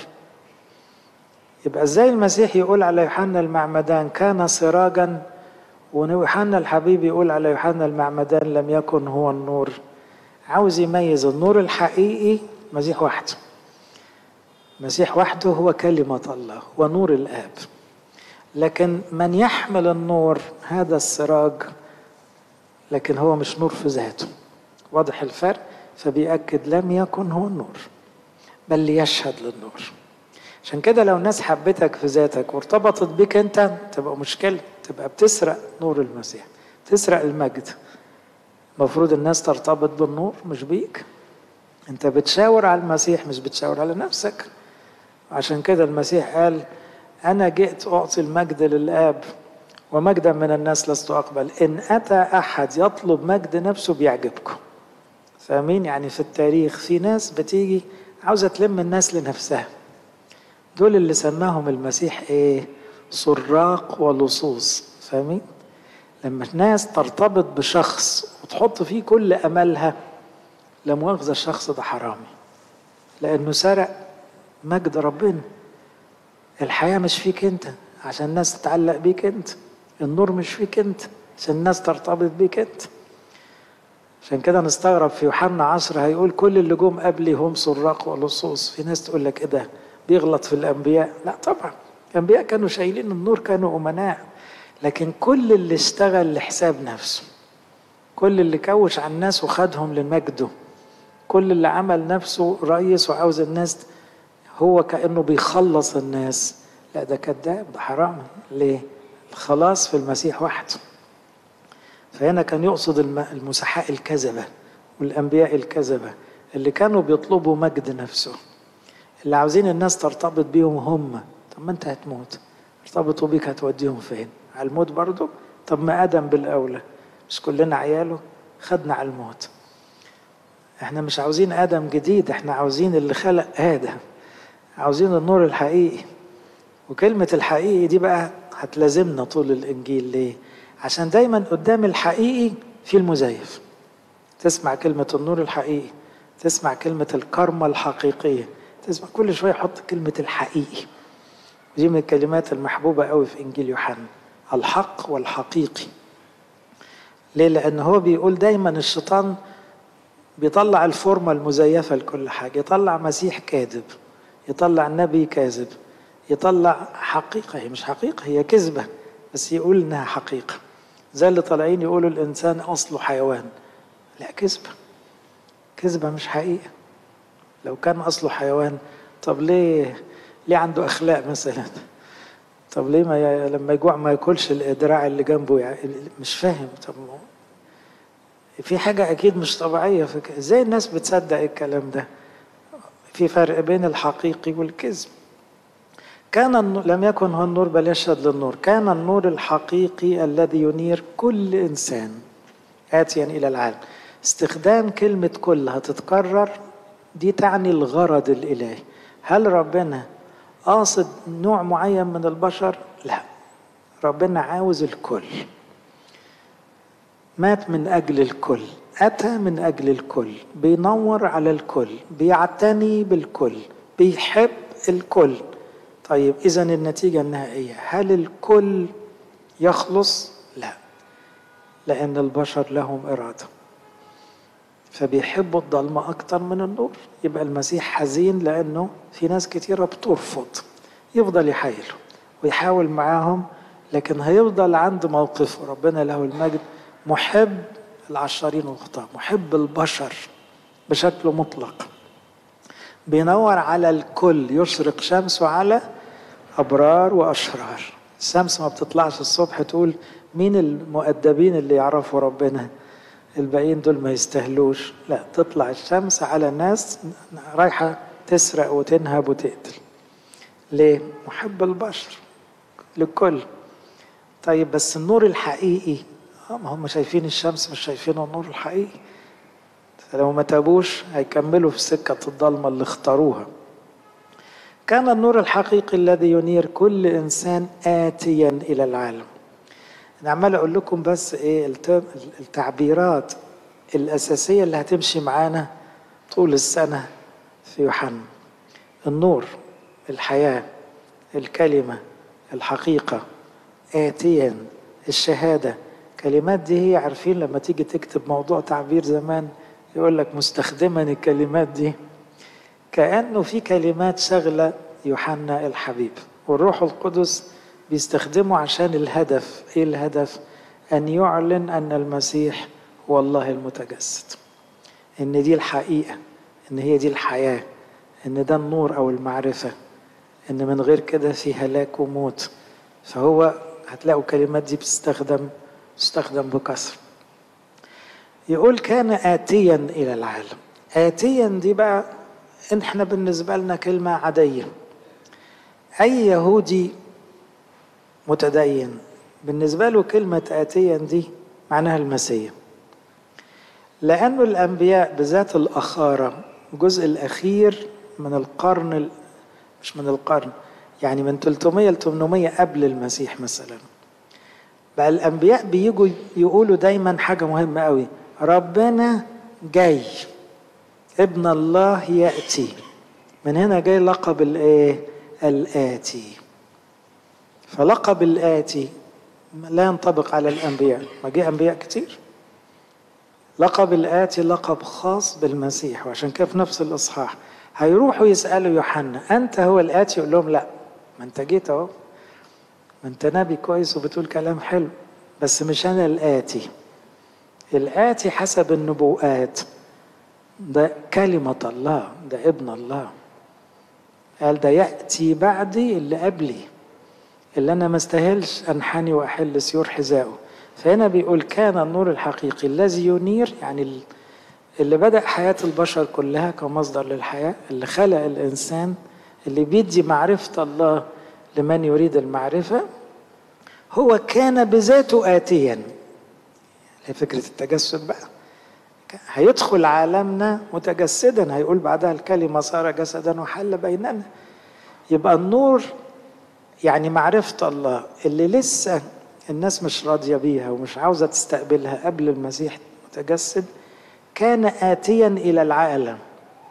يبقى ازاي المسيح يقول على يوحنا المعمدان كان سراجا ويوحنا الحبيب يقول على يوحنا المعمدان لم يكن هو النور عاوز يميز النور الحقيقي مسيح وحده مسيح وحده هو كلمة الله ونور الآب لكن من يحمل النور هذا السراج لكن هو مش نور في ذاته واضح الفرق فبيأكد لم يكن هو النور بل ليشهد للنور عشان كده لو ناس حبتك في ذاتك وارتبطت بك انت تبقى مشكلة تبقى بتسرق نور المسيح تسرق المجد المفروض الناس ترتبط بالنور مش بيك انت بتشاور على المسيح مش بتشاور على نفسك عشان كده المسيح قال انا جئت اعطي المجد للاب ومجدا من الناس لست اقبل ان اتى احد يطلب مجد نفسه بيعجبكم فاهمين يعني في التاريخ في ناس بتيجي عاوزه تلم الناس لنفسها دول اللي سماهم المسيح ايه سراق ولصوص فاهمين لما الناس ترتبط بشخص وتحط فيه كل املها لا مؤاخذه الشخص ده حرامي لانه سرق مجد ربنا الحياه مش فيك انت عشان الناس تتعلق بيك انت النور مش فيك انت عشان الناس ترتبط بيك انت عشان كده نستغرب في يوحنا عشرة هيقول كل اللي جم قبلي هم سراق ولصوص في ناس تقول لك ايه ده بيغلط في الانبياء لا طبعا الأنبياء كانوا شايلين النور كانوا أمناء لكن كل اللي اشتغل لحساب نفسه كل اللي كوش على الناس وخدهم لمجده كل اللي عمل نفسه رئيس وعاوز الناس هو كأنه بيخلص الناس لا ده كذاب ده حرام ليه الخلاص في المسيح وحده فهنا كان يقصد المسحاء الكذبة والأنبياء الكذبة اللي كانوا بيطلبوا مجد نفسه اللي عاوزين الناس ترتبط بيهم هم طب ما انت هتموت ارتبطوا بيك هتوديهم فين على الموت برضو طب ما آدم بالأولى مش كلنا عياله خدنا على الموت احنا مش عاوزين آدم جديد احنا عاوزين اللي خلق آدم عاوزين النور الحقيقي وكلمة الحقيقي دي بقى هتلازمنا طول الإنجيل ليه عشان دايما قدام الحقيقي في المزيف تسمع كلمة النور الحقيقي تسمع كلمة الكرمة الحقيقية تسمع كل شوية يحط كلمة الحقيقي ودي من الكلمات المحبوبة قوي في إنجيل يوحنا الحق والحقيقي ليه لأن هو بيقول دايما الشيطان بيطلع الفورمة المزيفة لكل حاجة يطلع مسيح كاذب يطلع نبي كاذب يطلع حقيقة هي مش حقيقة هي كذبة بس يقول إنها حقيقة زي اللي طالعين يقولوا الإنسان أصله حيوان لا كذبة كذبة مش حقيقة لو كان أصله حيوان طب ليه ليه عنده أخلاق مثلا طب ليه ما ي... لما يجوع ما ياكلش الدراع اللي جنبه يعني مش فاهم طب في حاجة أكيد مش طبيعية في ك... إزاي الناس بتصدق الكلام ده في فرق بين الحقيقي والكذب كان النور لم يكن هو النور بل يشهد للنور كان النور الحقيقي الذي ينير كل إنسان آتيا إلى العالم استخدام كلمة كل هتتكرر دي تعني الغرض الإلهي هل ربنا قاصد نوع معين من البشر لا ربنا عاوز الكل مات من أجل الكل أتى من أجل الكل بينور على الكل بيعتني بالكل بيحب الكل طيب إذا النتيجة النهائية هل الكل يخلص؟ لا لأن البشر لهم إرادة فبيحبوا الضلمة أكتر من النور يبقى المسيح حزين لأنه في ناس كتيرة بترفض يفضل يحايله ويحاول معاهم لكن هيفضل عند موقفه ربنا له المجد محب العشارين والخطاة محب البشر بشكل مطلق بينور على الكل يشرق شمسه على أبرار وأشرار الشمس ما بتطلعش الصبح تقول مين المؤدبين اللي يعرفوا ربنا الباقيين دول ما يستاهلوش لا تطلع الشمس على ناس رايحة تسرق وتنهب وتقتل ليه؟ محب البشر للكل طيب بس النور الحقيقي ما هم شايفين الشمس مش شايفين النور الحقيقي فلو ما تابوش هيكملوا في سكة الضلمة اللي اختاروها كان النور الحقيقي الذي ينير كل إنسان آتيا إلى العالم أنا عمال أقول لكم بس إيه التعبيرات الأساسية اللي هتمشي معانا طول السنة في يوحنا النور الحياة الكلمة الحقيقة آتيا الشهادة كلمات دي هي عارفين لما تيجي تكتب موضوع تعبير زمان يقول لك مستخدما الكلمات دي كأنه في كلمات شغلة يوحنا الحبيب والروح القدس بيستخدمه عشان الهدف ايه الهدف ان يعلن ان المسيح هو الله المتجسد ان دي الحقيقة ان هي دي الحياة ان ده النور او المعرفة ان من غير كده في هلاك وموت فهو هتلاقوا الكلمات دي بتستخدم تستخدم بكثرة يقول كان آتيا إلى العالم آتيا دي بقى احنا بالنسبة لنا كلمة عادية أي يهودي متدين بالنسبة له كلمة آتيا دي معناها المسيح لأنه الأنبياء بذات الأخارة الجزء الأخير من القرن مش من القرن يعني من 300 ل 800 قبل المسيح مثلا بقى الأنبياء بيجوا يقولوا دايما حاجة مهمة قوي ربنا جاي ابن الله يأتي من هنا جاي لقب الايه الآتي فلقب الآتي لا ينطبق على الأنبياء ما جه أنبياء كتير لقب الآتي لقب خاص بالمسيح وعشان كده في نفس الإصحاح هيروحوا يسألوا يوحنا أنت هو الآتي يقول لهم لا ما انت جيت اهو ما انت نبي كويس وبتقول كلام حلو بس مش انا الاتي الاتي حسب النبوءات ده كلمة الله ده ابن الله قال ده يأتي بعدي اللي قبلي اللي أنا ما استاهلش أنحني وأحل سيور حذائه فهنا بيقول كان النور الحقيقي الذي ينير يعني اللي بدأ حياة البشر كلها كمصدر للحياة اللي خلق الإنسان اللي بيدي معرفة الله لمن يريد المعرفة هو كان بذاته آتيا فكرة التجسد بقى هيدخل عالمنا متجسدا هيقول بعدها الكلمة صار جسدا وحل بيننا يبقى النور يعني معرفة الله اللي لسه الناس مش راضية بيها ومش عاوزة تستقبلها قبل المسيح متجسد كان آتيا إلى العالم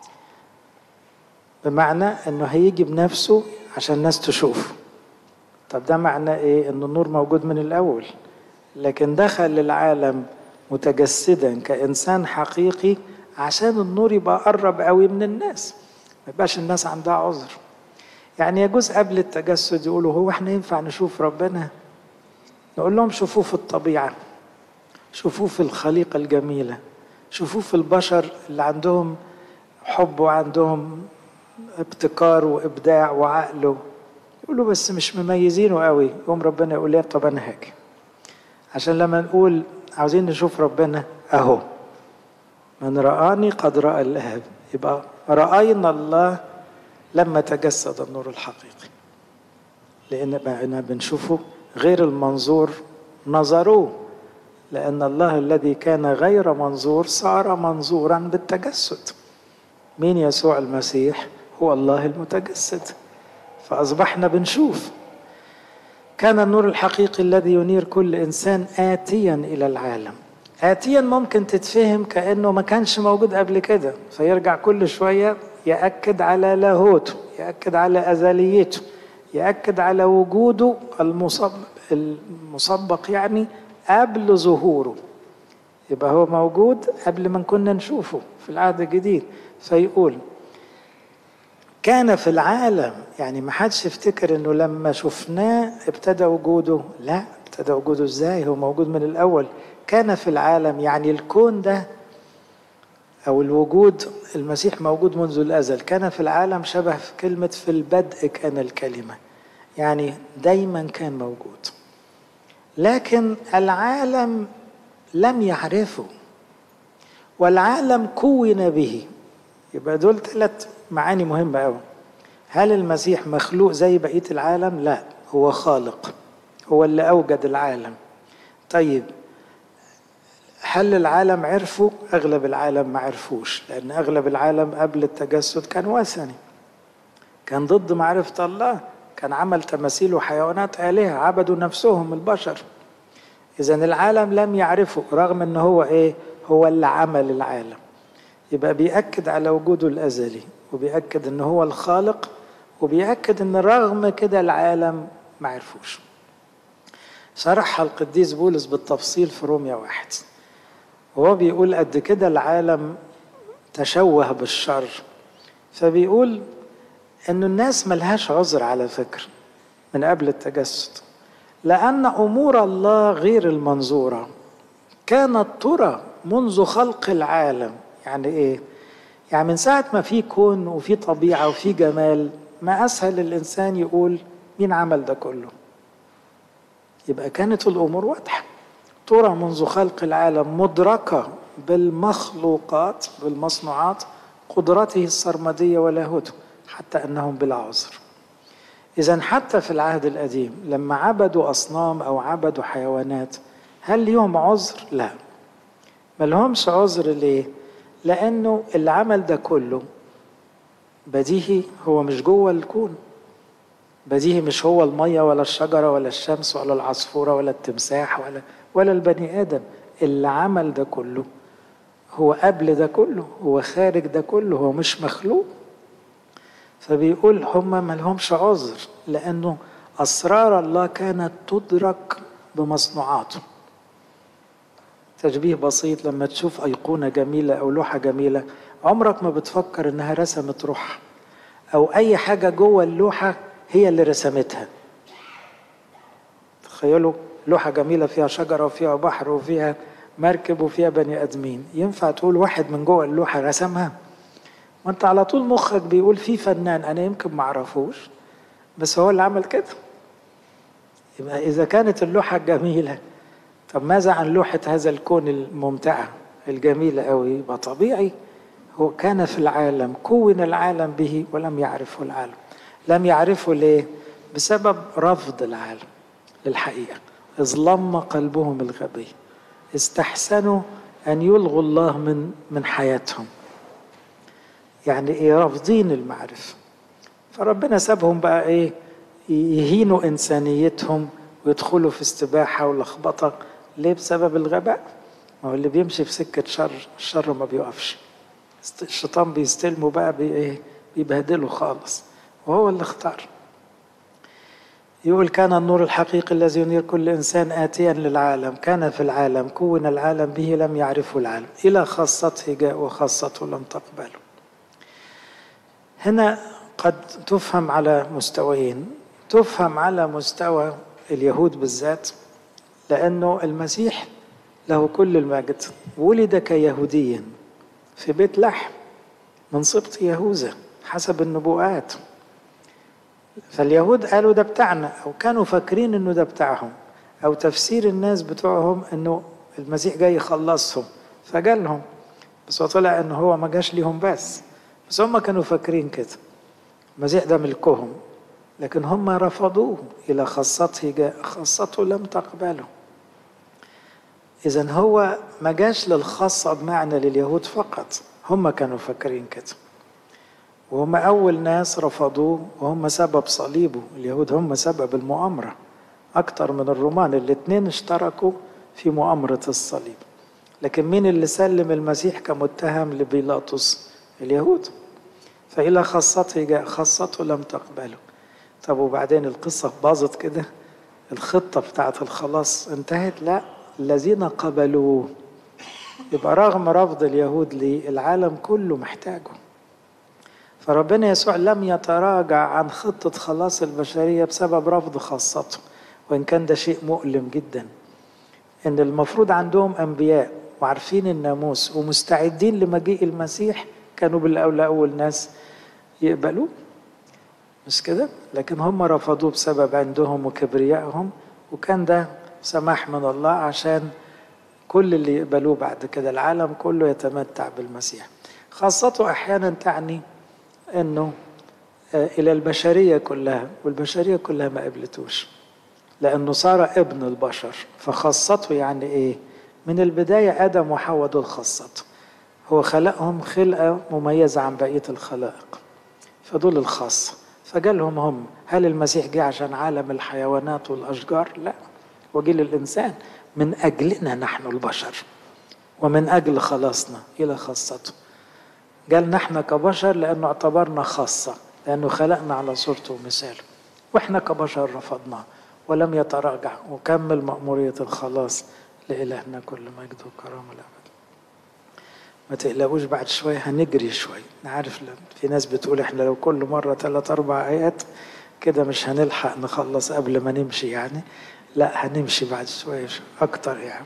بمعنى أنه هيجي بنفسه عشان الناس تشوفه طب ده معناه إيه؟ أن النور موجود من الأول لكن دخل للعالم متجسدا كإنسان حقيقي عشان النور يبقى قرب قوي من الناس ما يبقاش الناس عندها عذر يعني يجوز قبل التجسد يقولوا هو احنا ينفع نشوف ربنا نقول لهم شوفوه في الطبيعة شوفوه في الخليقة الجميلة شوفوه في البشر اللي عندهم حب وعندهم ابتكار وإبداع وعقل يقولوا بس مش مميزينه قوي يقوم ربنا يقول لي طب أنا هاجي عشان لما نقول عاوزين نشوف ربنا أهو من رآني قد رأى الآب يبقى رأينا الله لما تجسد النور الحقيقي لأن بقينا بنشوفه غير المنظور نظروه لأن الله الذي كان غير منظور صار منظورا بالتجسد مين يسوع المسيح هو الله المتجسد فأصبحنا بنشوف كان النور الحقيقي الذي ينير كل إنسان آتيا إلى العالم آتيا ممكن تتفهم كأنه ما كانش موجود قبل كده فيرجع كل شوية يأكد على لاهوته يأكد على أزليته يأكد على وجوده المسبق, المسبق يعني قبل ظهوره يبقى هو موجود قبل ما كنا نشوفه في العهد الجديد فيقول كان في العالم يعني ما حدش يفتكر انه لما شفناه ابتدى وجوده لا ابتدى وجوده ازاي هو موجود من الاول كان في العالم يعني الكون ده او الوجود المسيح موجود منذ الازل كان في العالم شبه في كلمه في البدء كان الكلمه يعني دايما كان موجود لكن العالم لم يعرفه والعالم كون به يبقى دول ثلاث معاني مهمة أوي هل المسيح مخلوق زي بقية العالم؟ لا هو خالق هو اللي أوجد العالم طيب هل العالم عرفه؟ أغلب العالم ما عرفوش لأن أغلب العالم قبل التجسد كان وثني كان ضد معرفة الله كان عمل تماثيل وحيوانات آلهة عبدوا نفسهم البشر إذا العالم لم يعرفه رغم أنه هو إيه؟ هو اللي عمل العالم يبقى بيأكد على وجوده الأزلي وبيأكد أنه هو الخالق وبيأكد أن رغم كده العالم ما عرفوش شرحها القديس بولس بالتفصيل في روميا واحد وهو بيقول قد كده العالم تشوه بالشر فبيقول أن الناس ملهاش عذر على فكرة من قبل التجسد لأن أمور الله غير المنظورة كانت ترى منذ خلق العالم يعني إيه؟ يعني من ساعة ما في كون وفي طبيعة وفي جمال ما أسهل الإنسان يقول مين عمل ده كله يبقى كانت الأمور واضحة ترى منذ خلق العالم مدركة بالمخلوقات بالمصنوعات قدرته السرمدية ولاهوته حتى أنهم بلا عذر إذا حتى في العهد القديم لما عبدوا أصنام أو عبدوا حيوانات هل ليهم عذر؟ لا ما لهمش عذر ليه؟ لأنه اللي عمل ده كله بديهي هو مش جوه الكون بديهي مش هو المية ولا الشجرة ولا الشمس ولا العصفورة ولا التمساح ولا ولا البني آدم اللي عمل ده كله هو قبل ده كله هو خارج ده كله هو مش مخلوق فبيقول هم ما لهمش عذر لأنه أسرار الله كانت تدرك بمصنوعاته تشبيه بسيط لما تشوف أيقونة جميلة أو لوحة جميلة عمرك ما بتفكر إنها رسمت روح أو أي حاجة جوه اللوحة هي اللي رسمتها تخيلوا لوحة جميلة فيها شجرة وفيها بحر وفيها مركب وفيها بني آدمين ينفع تقول واحد من جوه اللوحة رسمها وانت على طول مخك بيقول في فنان انا يمكن ما اعرفوش بس هو اللي عمل كده يبقى اذا كانت اللوحة جميلة طب ماذا عن لوحة هذا الكون الممتعة الجميلة قوي يبقى طبيعي هو كان في العالم كون العالم به ولم يعرفه العالم لم يعرفه ليه بسبب رفض العالم للحقيقة إذ لم قلبهم الغبي استحسنوا أن يلغوا الله من من حياتهم يعني إيه رافضين المعرفة فربنا سابهم بقى إيه يهينوا إنسانيتهم ويدخلوا في استباحة ولخبطة ليه بسبب الغباء ما هو اللي بيمشي في سكة شر الشر ما بيقفش الشيطان بيستلمه بقى بإيه بيبهدله خالص وهو اللي اختار يقول كان النور الحقيقي الذي ينير كل إنسان آتيا للعالم كان في العالم كون العالم به لم يعرفه العالم إلى خاصته جاء وخاصته لم تقبله هنا قد تفهم على مستويين تفهم على مستوى اليهود بالذات لأنه المسيح له كل المجد ولد كيهوديا في بيت لحم من سبط يهوذا حسب النبوءات فاليهود قالوا ده بتاعنا او كانوا فاكرين انه ده بتاعهم او تفسير الناس بتوعهم انه المسيح جاي يخلصهم فجالهم بس هو طلع انه هو ما جاش ليهم بس بس هم كانوا فاكرين كده المسيح ده ملكهم لكن هم رفضوه الى خاصته جاء خاصته لم تقبله اذا هو ما جاش للخاصه بمعنى لليهود فقط هم كانوا فاكرين كده وهم أول ناس رفضوه وهم سبب صليبه اليهود هم سبب المؤامرة أكتر من الرومان الاثنين اشتركوا في مؤامرة الصليب لكن مين اللي سلم المسيح كمتهم لبيلاطس اليهود فإلى خاصته جاء خاصته لم تقبله طب وبعدين القصة باظت كده الخطة بتاعت الخلاص انتهت لا الذين قبلوه يبقى رغم رفض اليهود ليه العالم كله محتاجه فربنا يسوع لم يتراجع عن خطة خلاص البشرية بسبب رفض خاصته وإن كان ده شيء مؤلم جدا إن المفروض عندهم أنبياء وعارفين الناموس ومستعدين لمجيء المسيح كانوا بالأولى أول ناس يقبلوه مش كده لكن هم رفضوه بسبب عندهم وكبريائهم وكان ده سماح من الله عشان كل اللي يقبلوه بعد كده العالم كله يتمتع بالمسيح خاصته أحيانا تعني انه الى البشريه كلها والبشريه كلها ما قبلتوش لانه صار ابن البشر فخاصته يعني ايه من البدايه ادم وحواء دول خاصته هو خلقهم خلقه مميزه عن بقيه الخلائق فدول الخاصه فجالهم هم هل المسيح جه عشان عالم الحيوانات والاشجار لا وجه للانسان من اجلنا نحن البشر ومن اجل خلاصنا الى خاصته قالنا احنا كبشر لانه اعتبرنا خاصة لانه خلقنا على صورته ومثاله واحنا كبشر رفضناه ولم يتراجع وكمل مأمورية الخلاص لإلهنا كل مجد وكرامة الأبد ما تقلقوش بعد شوية هنجري شوية نعرف في ناس بتقول احنا لو كل مرة ثلاث أربع آيات كده مش هنلحق نخلص قبل ما نمشي يعني لا هنمشي بعد شوية أكتر يعني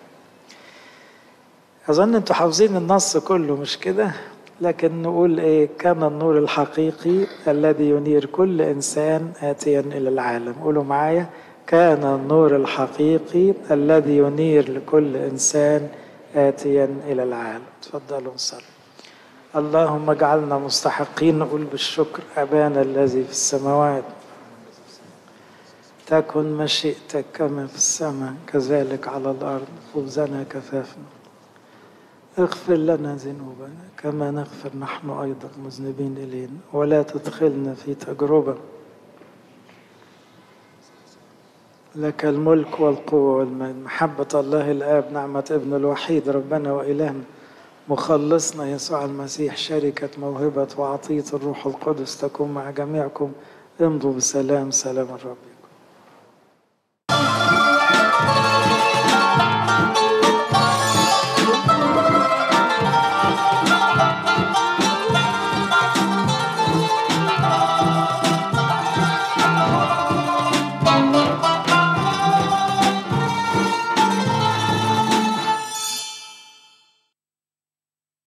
أظن أنتوا حافظين النص كله مش كده لكن نقول ايه كان النور الحقيقي الذي ينير كل انسان اتيا الى العالم قولوا معايا كان النور الحقيقي الذي ينير لكل انسان اتيا الى العالم تفضلوا نصلي اللهم اجعلنا مستحقين نقول بالشكر ابانا الذي في السماوات تكن مشيئتك كما في السماء كذلك على الارض خبزنا كفافنا اغفر لنا ذنوبنا كما نغفر نحن أيضا مذنبين إلينا ولا تدخلنا في تجربة لك الملك والقوة والمجد محبة الله الآب نعمة ابن الوحيد ربنا وإلهنا مخلصنا يسوع المسيح شركة موهبة وعطية الروح القدس تكون مع جميعكم امضوا بسلام سلام الرب